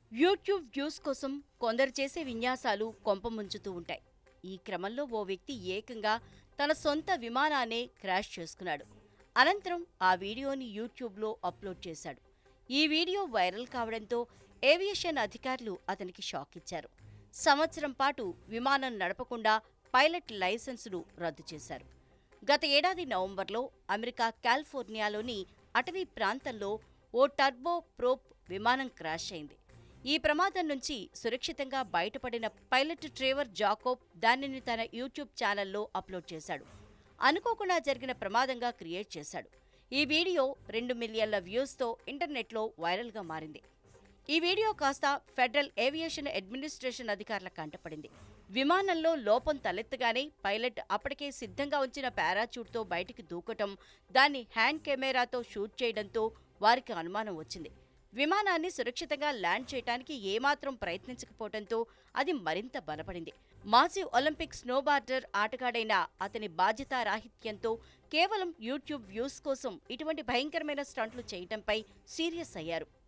YouTube views కోసం కొందరు చేసే విన్యాసాలు కొంపముంచుతూ ఉంటాయి ఈ క్రమంలో ఓ వ్యక్తి ఏకంగా తన సొంత విమానాన్నే క్రాష్ చేసుకున్నాడు అనంతరం ఆ వీడియోని యూట్యూబ్లో అప్లోడ్ చేశాడు ఈ వీడియో వైరల్ కావడంతో ఏవియేషన్ అధికారులు అతనికి షాక్ ఇచ్చారు సంవత్సరం పాటు విమానం నడపకుండా పైలట్ లైసెన్సును రద్దు చేశారు గత ఏడాది నవంబర్లో అమెరికా కాలిఫోర్నియాలోని అటవీ ప్రాంతంలో ఓ టర్బో ప్రోప్ విమానం క్రాష్ అయింది ఈ ప్రమాదం నుంచి సురక్షితంగా బయటపడిన పైలట్ ట్రేవర్ జాకోబ్ దానిని తన యూట్యూబ్ ఛానల్లో అప్లోడ్ చేశాడు అనుకోకుండా జరిగిన ప్రమాదంగా క్రియేట్ చేశాడు ఈ వీడియో రెండు మిలియన్ల వ్యూస్తో ఇంటర్నెట్లో వైరల్గా మారింది ఈ వీడియో కాస్త ఫెడరల్ ఏవియేషన్ అడ్మినిస్ట్రేషన్ అధికారుల కంటపడింది విమానంలో లోపం తలెత్తగానే పైలట్ అప్పటికే సిద్ధంగా ఉంచిన పారాచూట్తో బయటికి దూకటం దాన్ని హ్యాండ్ కెమెరాతో షూట్ చేయడంతో వారికి అనుమానం వచ్చింది విమానాన్ని సురక్షితంగా ల్యాండ్ చేయడానికి ఏమాత్రం ప్రయత్నించకపోవడంతో అది మరింత బలపడింది మాజీ ఒలింపిక్ స్నోబార్డర్ ఆటగాడైన అతని బాధ్యతారాహిత్యంతో కేవలం యూట్యూబ్ వ్యూస్ కోసం ఇటువంటి భయంకరమైన స్టంట్లు చేయటంపై సీరియస్ అయ్యారు